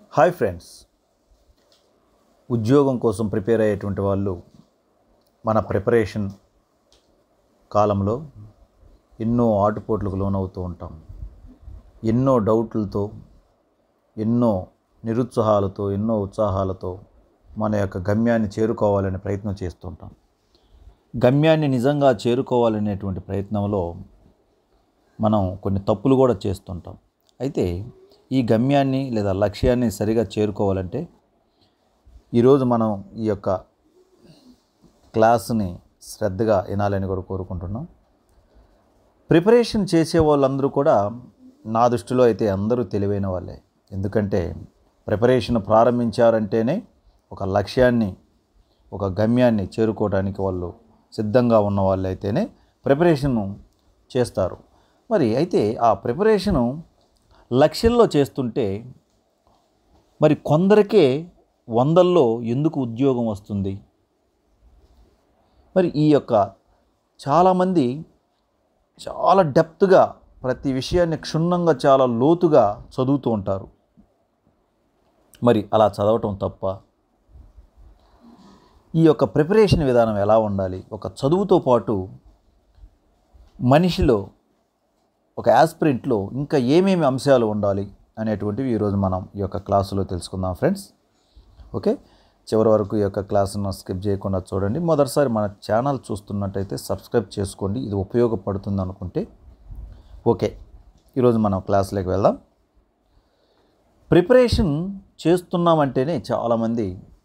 hi friends ఉద్యోగం కోసం prepare అయ్యేటువంటి వాళ్ళు మన ప్రిపరేషన్ కాలంలో ఎన్నో ఆటుపోట్లకు లోనవుతూ ఉంటాం ఎన్నో డౌట్లతో ఎన్నో నిరుత్సాహాలతో ఎన్నో ఉత్సాహాలతో మన యొక్క గమ్యాన్ని చేరుకోవాలనే ప్రయత్నం చేస్తుంటాం గమ్యాన్ని నిజంగా చేరుకోవాలనేటువంటి ప్రయత్నంలో మనం కొన్ని తప్పులు కూడా చేస్తుంటాం అయితే ఈ గమ్యాన్ని లేదా లక్ష్యాన్ని సరిగా చేరుకోవాలంటే ఈరోజు మనం ఈ యొక్క క్లాస్ని శ్రద్ధగా వినాలని కూడా కోరుకుంటున్నాం ప్రిపరేషన్ చేసే వాళ్ళందరూ కూడా నా దృష్టిలో అయితే అందరూ తెలివైన వాళ్ళే ఎందుకంటే ప్రిపరేషన్ ప్రారంభించారంటేనే ఒక లక్ష్యాన్ని ఒక గమ్యాన్ని చేరుకోవడానికి వాళ్ళు సిద్ధంగా ఉన్న వాళ్ళు అయితేనే ప్రిపరేషన్ చేస్తారు మరి అయితే ఆ ప్రిపరేషను లక్ష్యంలో చేస్తుంటే మరి కొందరికే వందల్లో ఎందుకు ఉద్యోగం వస్తుంది మరి ఈ యొక్క చాలామంది చాలా డెప్త్గా ప్రతి విషయాన్ని క్షుణ్ణంగా చాలా లోతుగా చదువుతూ ఉంటారు మరి అలా చదవటం తప్ప ఈ యొక్క ప్రిపరేషన్ విధానం ఎలా ఉండాలి ఒక చదువుతో పాటు మనిషిలో ఒక యాస్పిరెంట్లో ఇంకా ఏమేమి అంశాలు ఉండాలి అనేటువంటివి ఈరోజు మనం ఈ యొక్క క్లాసులో తెలుసుకుందాం ఫ్రెండ్స్ ఓకే చివరి వరకు ఈ యొక్క క్లాసును స్కిప్ చేయకుండా చూడండి మొదటిసారి మన ఛానల్ చూస్తున్నట్టయితే సబ్స్క్రైబ్ చేసుకోండి ఇది ఉపయోగపడుతుంది అనుకుంటే ఓకే ఈరోజు మనం క్లాసులోకి వెళ్దాం ప్రిపరేషన్ చేస్తున్నామంటేనే చాలామంది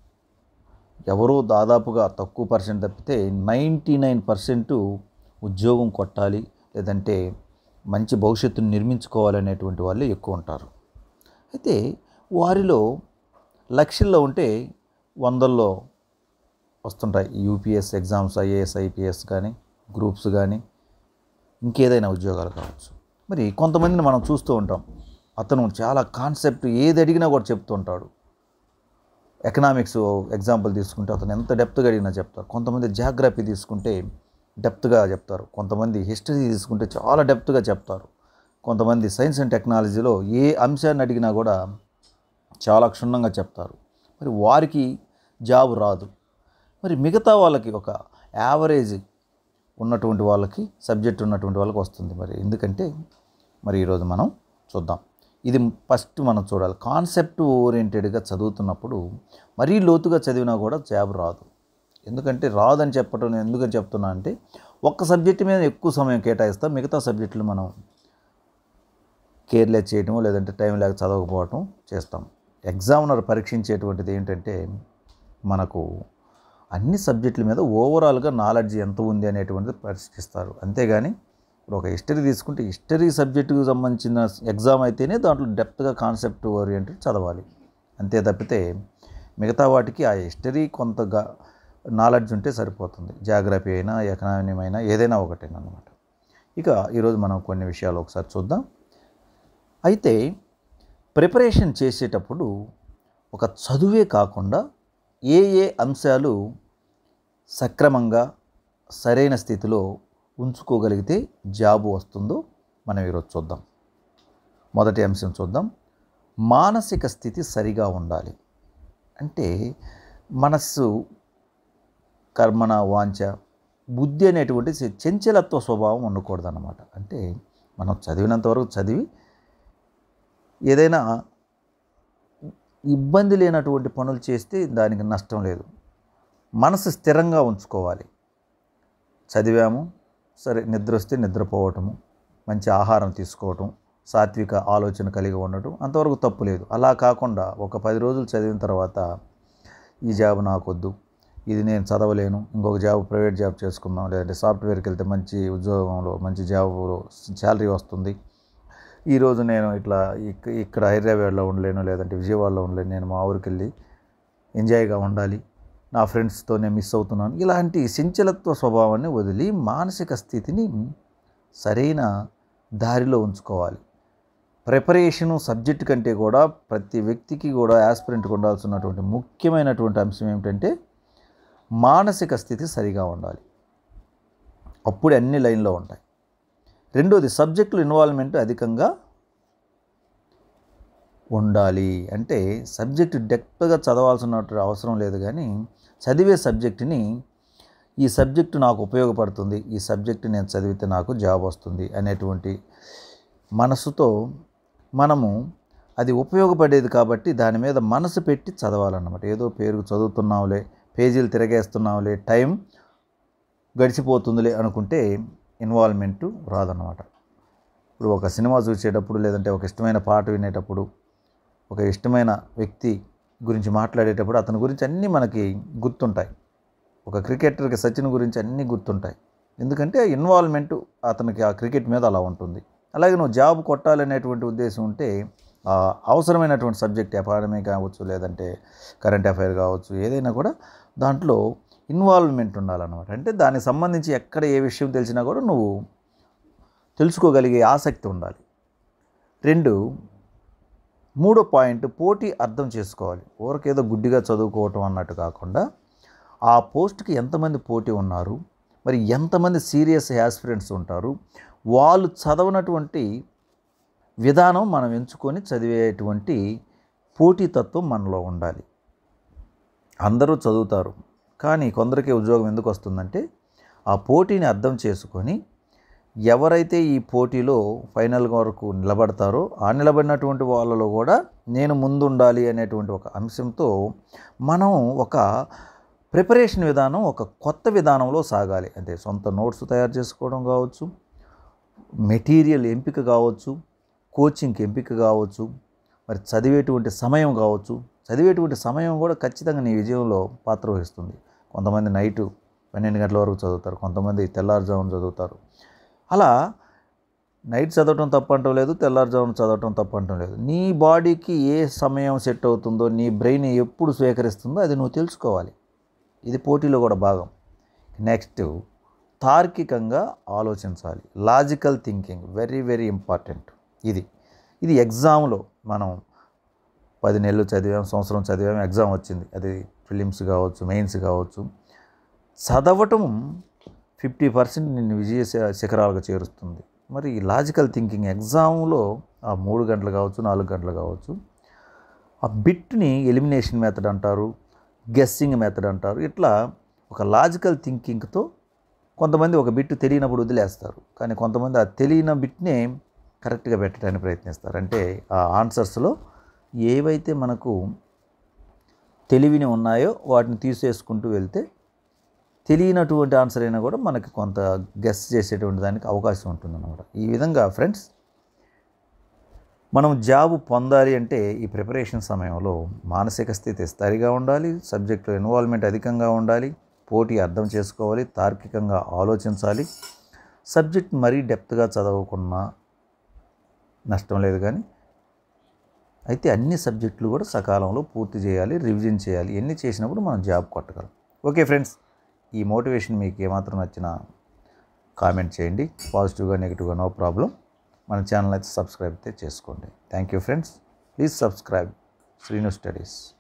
ఎవరో దాదాపుగా తక్కువ పర్సెంట్ తప్పితే నైంటీ నైన్ పర్సెంట్ ఉద్యోగం కొట్టాలి లేదంటే మంచి భవిష్యత్తును నిర్మించుకోవాలనేటువంటి వాళ్ళు ఎక్కువ ఉంటారు అయితే వారిలో లక్షల్లో ఉంటే వందల్లో వస్తుంటాయి యూపీఎస్ ఎగ్జామ్స్ ఐఏఎస్ ఐపీఎస్ కానీ గ్రూప్స్ కానీ ఇంకేదైనా ఉద్యోగాలు కావచ్చు మరి కొంతమందిని మనం చూస్తూ ఉంటాం అతను చాలా కాన్సెప్ట్ ఏది అడిగినా కూడా చెప్తూ ఉంటాడు ఎకనామిక్స్ ఎగ్జాంపుల్ తీసుకుంటే అతను ఎంత డెప్త్గా అడిగినా చెప్తారు కొంతమంది జాగ్రఫీ తీసుకుంటే డెప్త్గా చెప్తారు కొంతమంది హిస్టరీ తీసుకుంటే చాలా డెప్త్గా చెప్తారు కొంతమంది సైన్స్ అండ్ టెక్నాలజీలో ఏ అంశాన్ని అడిగినా కూడా చాలా క్షుణ్ణంగా చెప్తారు మరి వారికి జాబ్ రాదు మరి మిగతా వాళ్ళకి ఒక యావరేజ్ ఉన్నటువంటి వాళ్ళకి సబ్జెక్ట్ ఉన్నటువంటి వాళ్ళకి వస్తుంది మరి ఎందుకంటే మరి ఈరోజు మనం చూద్దాం ఇది ఫస్ట్ మనం చూడాలి కాన్సెప్ట్ ఓరియంటెడ్గా చదువుతున్నప్పుడు మరీ లోతుగా చదివినా కూడా జాబ్ రాదు ఎందుకంటే రాదని చెప్పడం నేను ఎందుకని చెప్తున్నా అంటే ఒక్క సబ్జెక్ట్ మీద ఎక్కువ సమయం కేటాయిస్తాం మిగతా సబ్జెక్టులు మనం కేర్లెస్ చేయటం లేదంటే టైం లేక చదవకపోవటం చేస్తాం ఎగ్జామినర్ పరీక్షించేటువంటిది ఏంటంటే మనకు అన్ని సబ్జెక్టుల మీద ఓవరాల్గా నాలెడ్జ్ ఎంత ఉంది అనేటువంటిది పరీక్షిస్తారు అంతేగాని ఇప్పుడు ఒక హిస్టరీ తీసుకుంటే హిస్టరీ సబ్జెక్టుకు సంబంధించిన ఎగ్జామ్ అయితేనే దాంట్లో డెప్త్గా కాన్సెప్ట్ ఓరియంటెడ్ చదవాలి అంతే తప్పితే మిగతా వాటికి ఆ హిస్టరీ కొంతగా నాలెడ్జ్ ఉంటే సరిపోతుంది జాగ్రఫీ అయినా ఎకనామీ అయినా ఏదైనా ఒకటేనా అనమాట ఇక ఈరోజు మనం కొన్ని విషయాలు ఒకసారి చూద్దాం అయితే ప్రిపరేషన్ చేసేటప్పుడు ఒక చదువే కాకుండా ఏ ఏ అంశాలు సక్రమంగా సరైన స్థితిలో ఉంచుకోగలిగితే జాబు వస్తుందో మనం ఈరోజు చూద్దాం మొదటి అంశం చూద్దాం మానసిక స్థితి సరిగా ఉండాలి అంటే మనస్సు కర్మణ వాంఛ బుద్ధి అనేటువంటి చంచలత్వ స్వభావం ఉండకూడదు అన్నమాట అంటే మనం చదివినంతవరకు చదివి ఏదైనా ఇబ్బంది లేనటువంటి పనులు చేస్తే దానికి నష్టం లేదు మనసు స్థిరంగా ఉంచుకోవాలి చదివాము సరే నిద్ర వస్తే నిద్రపోవటము మంచి ఆహారం తీసుకోవటం సాత్విక ఆలోచన కలిగి ఉండటం అంతవరకు తప్పు లేదు అలా కాకుండా ఒక పది రోజులు చదివిన తర్వాత ఈ జాబ్ నాకొద్దు ఇది నేను చదవలేను ఇంకొక జాబ్ ప్రైవేట్ జాబ్ చేసుకుందాం లేదంటే సాఫ్ట్వేర్కి వెళ్తే మంచి ఉద్యోగంలో మంచి జాబ్లో శాలరీ వస్తుంది ఈరోజు నేను ఇట్లా ఇక్ ఇక్కడ హైదరాబాద్లో ఉండలేను లేదంటే విజయవాడలో ఉండలేను నేను మా ఊరికి వెళ్ళి ఎంజాయ్గా ఉండాలి నా ఫ్రెండ్స్తో నేను మిస్ అవుతున్నాను ఇలాంటి సంచలత్వ స్వభావాన్ని వదిలి మానసిక స్థితిని సరైన దారిలో ఉంచుకోవాలి ప్రిపరేషను సబ్జెక్ట్ కంటే కూడా ప్రతి వ్యక్తికి కూడా యాస్పిరెంట్కి ఉండాల్సినటువంటి ముఖ్యమైనటువంటి అంశం ఏమిటంటే మానసిక స్థితి సరిగా ఉండాలి అప్పుడే అన్ని లైన్లో ఉంటాయి రెండోది సబ్జెక్టుల ఇన్వాల్వ్మెంట్ అధికంగా ఉండాలి అంటే సబ్జెక్ట్ డెప్త్గా చదవాల్సిన అవసరం లేదు కానీ చదివే సబ్జెక్టుని ఈ సబ్జెక్టు నాకు ఉపయోగపడుతుంది ఈ సబ్జెక్టు నేను చదివితే నాకు జాబ్ వస్తుంది అనేటువంటి మనసుతో మనము అది ఉపయోగపడేది కాబట్టి దాని మీద మనసు పెట్టి చదవాలన్నమాట ఏదో పేరు చదువుతున్నాంలే పేజీలు తిరగేస్తున్నాంలే టైం గడిచిపోతుందిలే అనుకుంటే ఇన్వాల్వ్మెంట్ రాదన్నమాట ఇప్పుడు ఒక సినిమా చూసేటప్పుడు లేదంటే ఒక ఇష్టమైన పాట వినేటప్పుడు ఒక ఇష్టమైన వ్యక్తి గురించి మాట్లాడేటప్పుడు అతని గురించి అన్నీ మనకి గుర్తుంటాయి ఒక క్రికెటర్కి సచిన్ గురించి అన్నీ గుర్తుంటాయి ఎందుకంటే ఇన్వాల్వ్మెంట్ అతనికి ఆ క్రికెట్ మీద అలా ఉంటుంది అలాగే నువ్వు జాబ్ కొట్టాలనేటువంటి ఉద్దేశం ఉంటే ఆ అవసరమైనటువంటి సబ్జెక్ట్ ఎకాడమీ కావచ్చు లేదంటే కరెంట్ అఫైర్ కావచ్చు ఏదైనా కూడా దాంట్లో ఇన్వాల్వ్మెంట్ ఉండాలన్నమాట అంటే దానికి సంబంధించి ఎక్కడ ఏ విషయం తెలిసినా కూడా నువ్వు తెలుసుకోగలిగే ఆసక్తి ఉండాలి రెండు మూడో పాయింట్ పోటీ అర్థం చేసుకోవాలి ఊరికేదో గుడ్డిగా చదువుకోవటం అన్నట్టు కాకుండా ఆ పోస్ట్కి ఎంతమంది పోటీ ఉన్నారు మరి ఎంతమంది సీరియస్ యాస్పిరెంట్స్ ఉంటారు వాళ్ళు చదవనటువంటి విధానం మనం ఎంచుకొని చదివేటువంటి పోటీతత్వం మనలో ఉండాలి అందరూ చదువుతారు కానీ కొందరికి ఉద్యోగం ఎందుకు వస్తుందంటే ఆ పోటీని అర్థం చేసుకొని ఎవరైతే ఈ పోటీలో ఫైనల్ వరకు నిలబడతారో ఆ నిలబడినటువంటి వాళ్ళలో కూడా నేను ముందుండాలి అనేటువంటి ఒక అంశంతో మనం ఒక ప్రిపరేషన్ విధానం ఒక కొత్త విధానంలో సాగాలి అంటే సొంత నోట్స్ తయారు చేసుకోవడం కావచ్చు మెటీరియల్ ఎంపిక కావచ్చు కోచింగ్కి ఎంపిక కావచ్చు మరి చదివేటువంటి సమయం కావచ్చు చదివేటువంటి సమయం కూడా ఖచ్చితంగా నీ విజయంలో పాత్ర వహిస్తుంది కొంతమంది నైటు పన్నెండు గంటల వరకు చదువుతారు కొంతమంది తెల్లారుజామున చదువుతారు అలా నైట్ చదవటం తప్పంటం లేదు తెల్లారుజామున చదవటం తప్పంటం లేదు నీ బాడీకి ఏ సమయం సెట్ అవుతుందో నీ బ్రెయిన్ ఎప్పుడు స్వీకరిస్తుందో అది నువ్వు తెలుసుకోవాలి ఇది పోటీలో కూడా భాగం నెక్స్ట్ తార్కికంగా ఆలోచించాలి logical thinking very very important ఇది ఇది ఎగ్జామ్లో మనం పది నెలలు చదివాం సంవత్సరం చదివాం ఎగ్జామ్ వచ్చింది అది ఫిలిమ్స్ కావచ్చు మెయిన్స్ కావచ్చు చదవటం ఫిఫ్టీ పర్సెంట్ నిన్ను విజయ శ- శిఖరాలకు చేరుస్తుంది మరి ఈ లాజికల్ థింకింగ్ ఎగ్జామ్లో ఆ మూడు గంటలు కావచ్చు నాలుగు గంటలు కావచ్చు ఆ బిట్ని ఎలిమినేషన్ మెథడ్ అంటారు గెస్సింగ్ మెథడ్ అంటారు ఇట్లా ఒక లాజికల్ థింకింగ్తో కొంతమంది ఒక బిట్ తెలియనప్పుడు వదిలేస్తారు కానీ కొంతమంది ఆ తెలియని బిట్నే కరెక్ట్గా పెట్టడానికి ప్రయత్నిస్తారు అంటే ఆ ఆన్సర్స్లో ఏవైతే మనకు తెలివిని ఉన్నాయో వాటిని తీసేసుకుంటూ వెళ్తే తెలియనటువంటి ఆన్సర్ అయినా కూడా మనకి కొంత గెస్ చేసేటువంటి దానికి అవకాశం ఉంటుందన్నమాట ఈ విధంగా ఫ్రెండ్స్ మనం జాబ్ పొందాలి అంటే ఈ ప్రిపరేషన్ సమయంలో మానసిక స్థితి స్థిరంగా ఉండాలి సబ్జెక్టులో ఇన్వాల్వ్మెంట్ అధికంగా ఉండాలి పోటీ అర్థం చేసుకోవాలి తార్కికంగా ఆలోచించాలి సబ్జెక్ట్ మరీ డెప్త్గా చదవకున్నా నష్టం లేదు కానీ అయితే అన్ని సబ్జెక్టులు కూడా సకాలంలో పూర్తి చేయాలి రివిజన్ చేయాలి ఎన్ని చేసినప్పుడు మనం జాబ్ కొట్టగలం ఓకే ఫ్రెండ్స్ ఈ మోటివేషన్ మీకు ఏమాత్రం నచ్చినా కామెంట్ చేయండి పాజిటివ్గా నెగిటివ్గా నో ప్రాబ్లం మన ఛానల్ అయితే సబ్స్క్రైబ్ అయితే చేసుకోండి thank you friends please subscribe Srinu studies